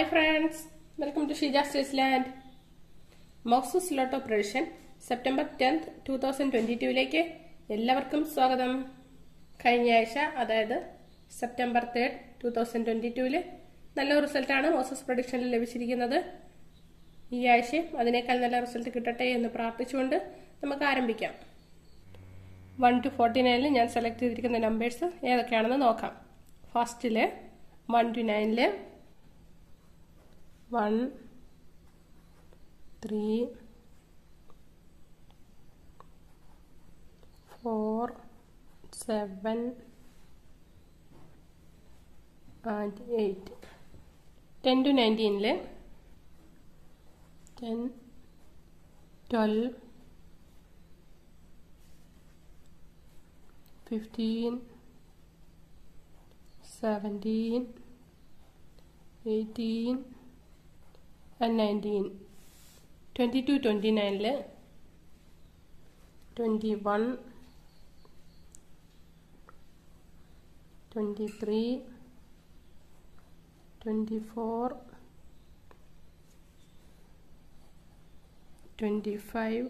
hi friends welcome to Sheeja stays land Moses lotto prediction September tenth two thousand twenty ടുവിലേക്ക് എല്ലാവർക്കും സ്വാഗതം കഴിഞ്ഞ ആഴ്ച അതായത് September third two thousand twenty ടുവില് നല്ല റിസൾട്ടാണ് മോസസ് പ്രൊഡിക്ഷനിൽ ലഭിച്ചിരിക്കുന്നത് ഈ ആഴ്ചയും അതിനേക്കാൾ നല്ല റിസൾട്ട് കിട്ടട്ടെ എന്ന് പ്രാർത്ഥിച്ചുകൊണ്ട് നമുക്ക് ആരംഭിക്കാം വൺ ടു ഫോർട്ടി നയനിൽ ഞാൻ സെലക്ട് ചെയ്തിരിക്കുന്ന നമ്പേഴ്സ് ഏതൊക്കെയാണെന്ന് നോക്കാം ഫസ്റ്റില് വൺ ടു നയനില് one three four seven and eight ten two നയൻറ്റീനില് ten twelve fifteen seventeen eighteen and nineteen twenty two twenty നയനിൽ twenty one twenty three twenty four twenty five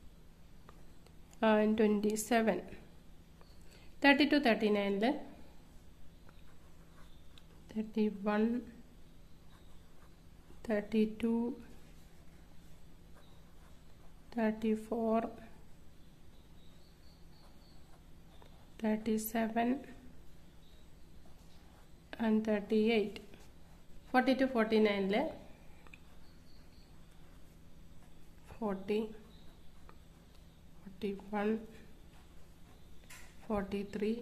and twenty seven thirty two thirty നയനിൽ thirty one thirty two thirty four thirty seven and thirty eight forty two forty നയനിൽ forty forty one forty three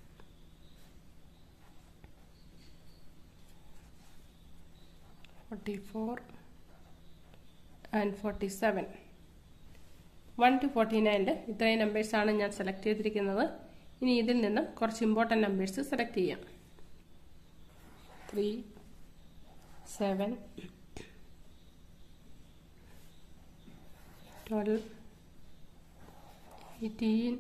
forty four and forty seven one two forty നയനിൽ ഇത്രയും നമ്പേഴ്സാണ് ഞാൻ select ചെയ്തിരിക്കുന്നത് ഇനി ഇതിൽ നിന്നും കുറച്ച് ഇമ്പോർട്ടൻ്റ് നമ്പേഴ്സ് സെലക്ട് ചെയ്യാം three seven twelve eighteen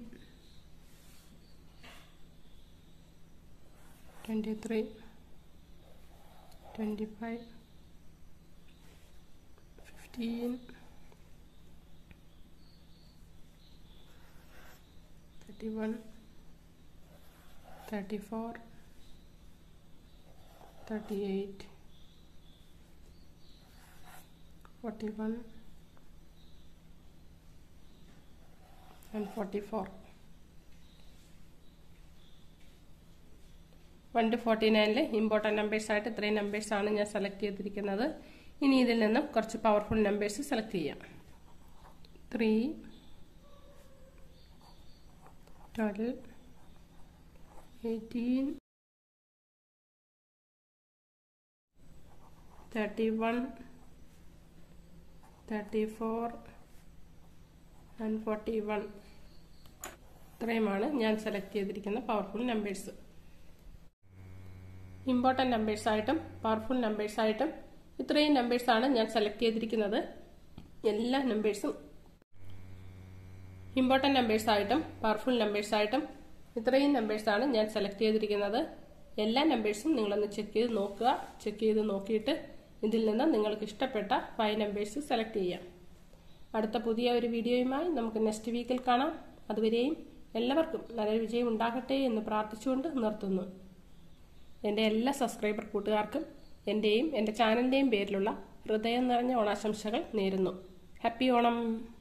twenty three twenty five fifteen thirty one thirty four thirty eight forty one and forty four one two forty നയനിൽ ഇമ്പോർട്ടൻറ്റ് നമ്പേഴ്സായിട്ട് ഇത്രയും നമ്പേഴ്സാണ് ഞാൻ സെലക്ട് ചെയ്തിരിക്കുന്നത് ഇനി ഇതിൽ നിന്നും കുറച്ച് പവർഫുൾ നമ്പേഴ്സ് സെലക്ട് ചെയ്യാം three twelve eighteen thirty one thirty four and forty one ഇത്രയുമാണ് ഞാൻ സെലക്ട് ചെയ്തിരിക്കുന്ന പവർഫുൾ നമ്പേഴ്സ് ഇമ്പോർട്ടൻറ്റ് നമ്പേഴ്സായിട്ടും പവർഫുൾ നമ്പേഴ്സായിട്ടും ഇത്രയും നമ്പേഴ്സാണ് ഞാൻ സെലക്ട് ചെയ്തിരിക്കുന്നത് എല്ലാ നമ്പേഴ്സും ഇമ്പോർട്ടൻറ്റ് നമ്പേഴ്സായിട്ടും പവർഫുൾ നമ്പേഴ്സായിട്ടും ഇത്രയും നമ്പേഴ്സാണ് ഞാൻ സെലക്ട് ചെയ്തിരിക്കുന്നത് എല്ലാ നമ്പേഴ്സും നിങ്ങളൊന്ന് ചെക്ക് ചെയ്ത് നോക്കുക ചെക്ക് ചെയ്ത് നോക്കിയിട്ട് ഇതിൽ നിന്ന് നിങ്ങൾക്ക് ഇഷ്ടപ്പെട്ട ഫൈവ് നമ്പേഴ്സ് സെലക്ട് ചെയ്യാം അടുത്ത പുതിയ ഒരു വീഡിയോയുമായി നമുക്ക് നെക്സ്റ്റ് വീക്കിൽ കാണാം അതുവരെയും എല്ലാവർക്കും നല്ലൊരു വിജയം ഉണ്ടാകട്ടെ എന്ന് പ്രാർത്ഥിച്ചുകൊണ്ട് നിർത്തുന്നു എൻ്റെ എല്ലാ സബ്സ്ക്രൈബർ കൂട്ടുകാർക്കും എൻ്റെയും എൻ്റെ ചാനലിൻ്റെയും പേരിലുള്ള ഹൃദയം നിറഞ്ഞ ഓണാശംസകൾ നേരുന്നു ഹാപ്പി ഓണം